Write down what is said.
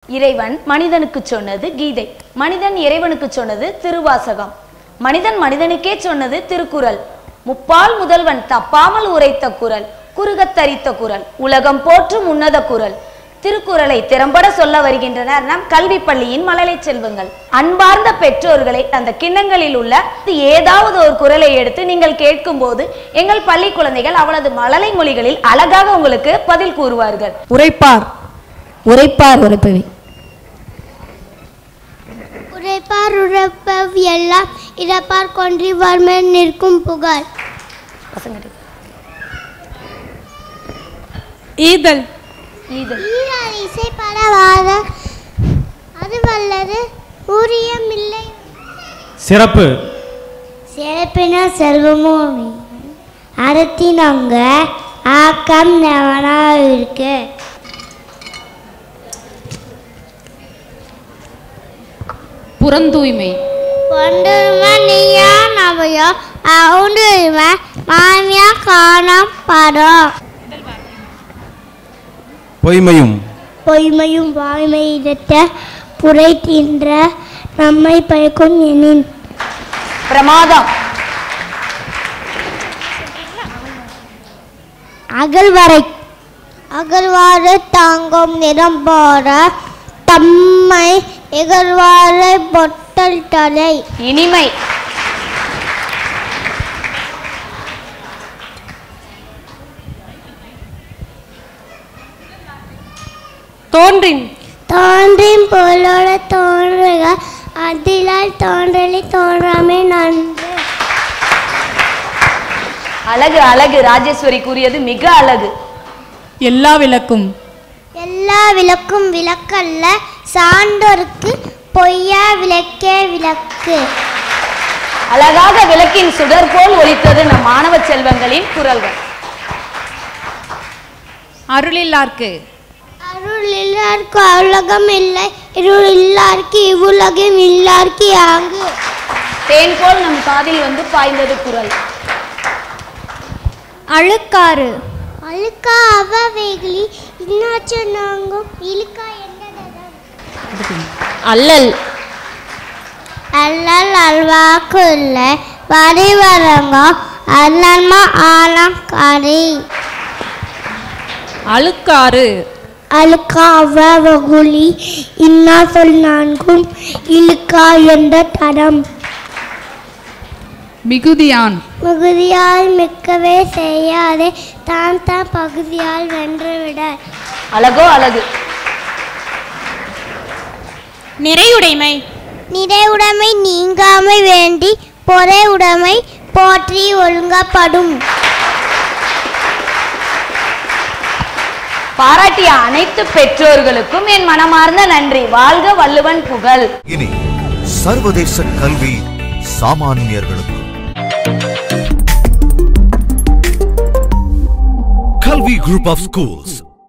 இறைவன் மனிதனுக்கு சொன்னது கீதை மனிதன் இறைவனுக்கு சொன்னது திருவாசகம் மனிதன் மனிதனுக்கே சொன்னது திருக்குறள் முப்பால் முதல்வன் தப்பாமல் உரைத்த குறள் குறுகத் தரித்த குறள் உலகம் போற்றும் உன்னத குறள் திருக்குறளை திறம்பட சொல்ல வருகின்றனர் நம் கல்வி பள்ளியின் மழலை செல்வங்கள் அன்பார்ந்த பெற்றோர்களை அந்த கிண்ணங்களில் உள்ள ஏதாவது ஒரு குறளை எடுத்து நீங்கள் கேட்கும்போது எங்கள் பள்ளி குழந்தைகள் அவளது மழலை மொழிகளில் அழகாக உங்களுக்கு பதில் கூறுவார்கள் உரைப்பார் உரைப்பார் உரைப்பவை உரைப்பார் உரைப்பவ் எல்லாம் இறப்பார் கொன்றி வர்மன் நிற்கும் புகழ் பசங்க ஈதல் இதழ் ஈரார் இசைப்பட வாத அது வல்லது ஊரியம் இல்லை சிறப்பு சிறப்பின செல்வமும் அறத்தினங்க ஆக்கம் நவனா இருக்கு புறந்தூய்மை கொண்டுரும நீயா நவையோ அவுண்டுரும மாமியா காணம் படம் பொய்மையும் பொய்மையும் வாய்மை இடத்த புரை தின்ற நம்மை பயக்கும் எனின் பிரமாதம் அகழ்வரை அகழ்வாறு தாங்கும் நிறம் போற தம்மை இகழ்வாறு பொட்டல் தலை இனிமை தோன்றின் தோன்றின் பொருளோட தோன்றுக அதிலால் தோன்றலி தோன்றாமே நன்று அழகு அழகு ராஜேஸ்வரி கூறியது மிக அழகு எல்லா விளக்கும் எல்லா விளக்கும் விளக்கல்ல சான்றோருக்கு பொய்யா விளக்கே விளக்கு அழகாக விளக்கின் சுடர் போல் ஒலித்தது நம் மாணவ செல்வங்களின் குரல்கள் அருளில்லார்க்கு அருள் இல்லாருக்கு உலகம் இல்லை இருள் இல்லாருக்கு இவ்வுலகம் இல்லாருக்கு ஆங்கு தேன் போல் நம் காதில் வந்து பாய்ந்தது குரல் அழுக்காறு அழுக்கா அவ வெகுளி இன்னாச்சு நாங்கும் இழுக்கா என்னடதம் அல்லல் அல்லல் அல்வாக்கு இல்லை வரி வரங்கோ அல்லன்மா ஆலம் கரி அழுக்காறு அழுக்கா அவ வகுளி இன்னா சொல் நான்கும் இழுக்கா என்ற தடம் மிகுதியான் மிகுதியால் மிக்கவே செய்யாதே தான் தான் பகுதியால் வென்றுவிட அழகோ அழகு நிறையுடைமை நிறைவுடைமை நீங்காமை வேண்டி பொறை உடைமை போற்றி ஒழுங்கப்படும் பாராட்டிய அனைத்து பெற்றோர்களுக்கும் என் மனமார்ந்த நன்றி வாழ்க வள்ளுவன் புகழ் இனி சர்வதேச கல்வி சாமானியர்களுக்கு கல்வி குரூப் ஆஃப் ஸ்கூல்ஸ்